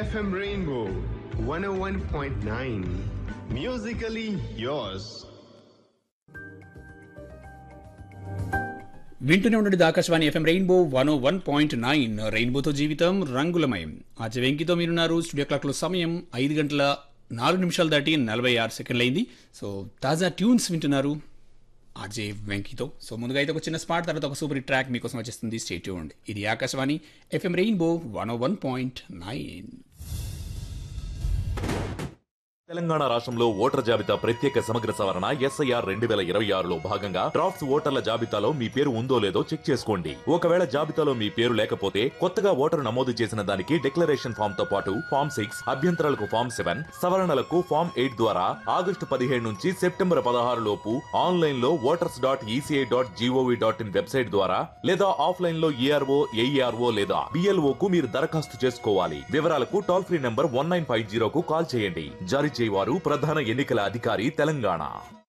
FM Rainbow 101.9. Musically yours. వింటూనే ఉండండి Akashvani FM Rainbow one O one point nine రెయిన్బోతో జీవితం రంగులమయం ఆచ వెంకితో మీరున్నారు స్టూడియో క్లాక్లో సమయం ఐదు గంటల నాలుగు నిమిషాలు దాటి నలభై ఆరు సెకండ్లు అయింది సో తాజా ట్యూన్స్ వింటున్నారు ఆర్జే వెంకితో సో ముందుగా అయితే ఒక చిన్న స్పాట్ తర్వాత ఒక సూపర్ ట్రాక్ మీకోసం వచ్చేస్తుంది స్టేట్ చూడండి ఇది Akashvani FM Rainbow one O one point nine Telangana రాష్ట్రంలో ఓటర్ జాబితా ప్రత్యేక సమగ్ర సవరణ ఎస్ఐఆర్ రెండు వేల ఇరవై ఆరులో భాగంగా డ్రాఫ్ట్స్ ఓటర్ల జాబితాలో మీ పేరు ఉందో లేదో చెక్ చేసుకోండి ఒకవేళ జాబితాలో మీ పేరు లేకపోతే కొత్తగా ఓటరు నమోదు చేసిన దానికి డిక్లరేషన్ ఫామ్ తో పాటు ఫామ్ సిక్స్ అభ్యంతరాలకు ఫామ్ సెవెన్ సవరణలకు ఫామ్ ఎయిట్ ద్వారా ఆగస్టు పదిహేడు నుంచి సెప్టెంబర్ పదహారు లోపు ఆన్లైన్ లో voters dot ECI dot GOV dot in website ద్వారా లేదా ఆఫ్లైన్ లో ఈఆర్ఓ ఏఈఆర్ఓ లేదా బిఎల్ఓ కు మీరు దరఖాస్తు చేసుకోవాలి వివరాలకు toll free number one nine five జీరోకు కాల్ చేయండి జారీ చేయవారు ప్రధాన ఎన్నికల అధికారి తెలంగాణ